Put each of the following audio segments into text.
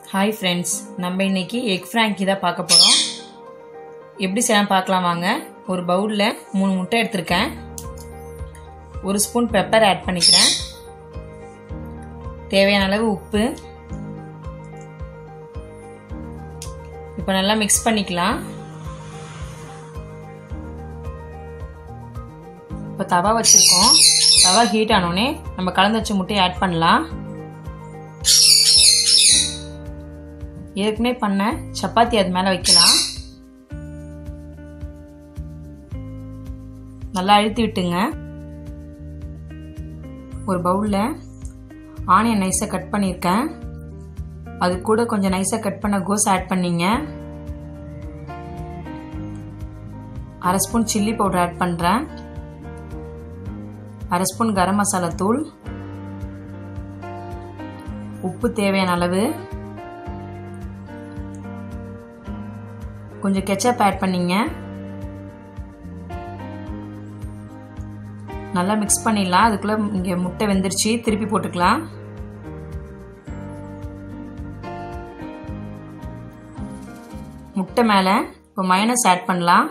hi friends நம்ம இன்னைக்கு egg Frankie தான் பார்க்க போகிறோம் எப்படி செய்யலாம் பார்க்கலாம் வாங்க ஒரு பவுலில் மூணு முட்டை எடுத்திருக்கேன் ஒரு ஸ்பூன் பெப்பர் ஆட் பண்ணிக்கிறேன் தேவையான அளவு உப்பு இப்போ நல்லா மிக்ஸ் பண்ணிக்கலாம் இப்போ தவா வச்சுருக்கோம் தவா ஹீட் ஆனோடனே நம்ம கலந்து வச்ச முட்டையை ஆட் பண்ணலாம் ஏற்கனவே பண்ண சப்பாத்தி அது மேலே வைக்கலாம் நல்லா அழுத்தி விட்டுங்க ஒரு பவுலில் ஆனியன் நைஸாக கட் பண்ணியிருக்கேன் அது கூட கொஞ்சம் நைஸாக கட் பண்ண கோஸ் ஆட் பண்ணிங்க அரை ஸ்பூன் சில்லி பவுடர் ஆட் பண்ணுறேன் அரை ஸ்பூன் கரம் மசாலா தூள் உப்பு தேவையான அளவு கொஞ்சம் கெச்சப் ஆட் பண்ணிங்க நல்லா மிக்ஸ் பண்ணிடலாம் அதுக்குள்ளே இங்கே முட்டை வெந்துருச்சு திருப்பி போட்டுக்கலாம் முட்டை மேலே இப்போ மயனஸ் ஆட் பண்ணலாம்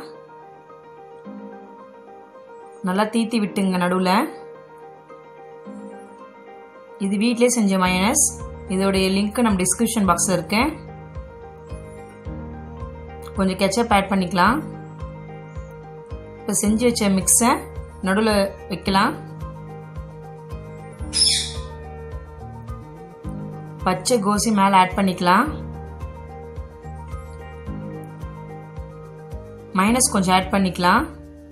நல்லா தீத்தி விட்டுங்க நடுவில் இது வீட்டிலே செஞ்ச மயனஸ் இதோடைய லிங்க் நம்ம டிஸ்கிரிப்ஷன் பாக்ஸில் இருக்கேன் கொஞ்சம் கெச்சப் ஆட் பண்ணிக்கலாம் இப்போ செஞ்சு வச்ச மிக்ஸை நடுவில் வைக்கலாம் பச்சை கோசி மேலே ஆட் பண்ணிக்கலாம் மைனஸ் கொஞ்சம் ஆட் பண்ணிக்கலாம்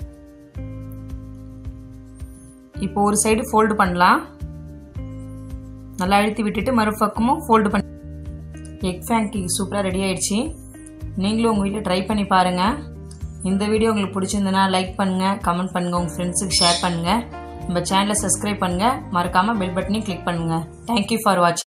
இப்போ ஒரு சைடு ஃபோல்டு பண்ணலாம் நல்லா அழுத்தி விட்டுட்டு மறுபக்கமும் ஃபோல்டு பண்ணி எக் ஃபேங்கி சூப்பராக ரெடி ஆயிடுச்சு நீங்களும் உங்கள் வீட்டில் ட்ரை பண்ணி பாருங்கள் இந்த வீடியோ உங்களுக்கு பிடிச்சிருந்ததுன்னா லைக் பண்ணுங்கள் கமெண்ட் பண்ணுங்கள் உங்கள் ஃப்ரெண்ட்ஸுக்கு ஷேர் பண்ணுங்கள் நம்ம சேனலை சப்ஸ்கிரைப் பண்ணுங்கள் மறக்காமல் பெல் பட்டனையும் கிளிக் பண்ணுங்கள் தேங்க்யூ ஃபார் வாட்சிங்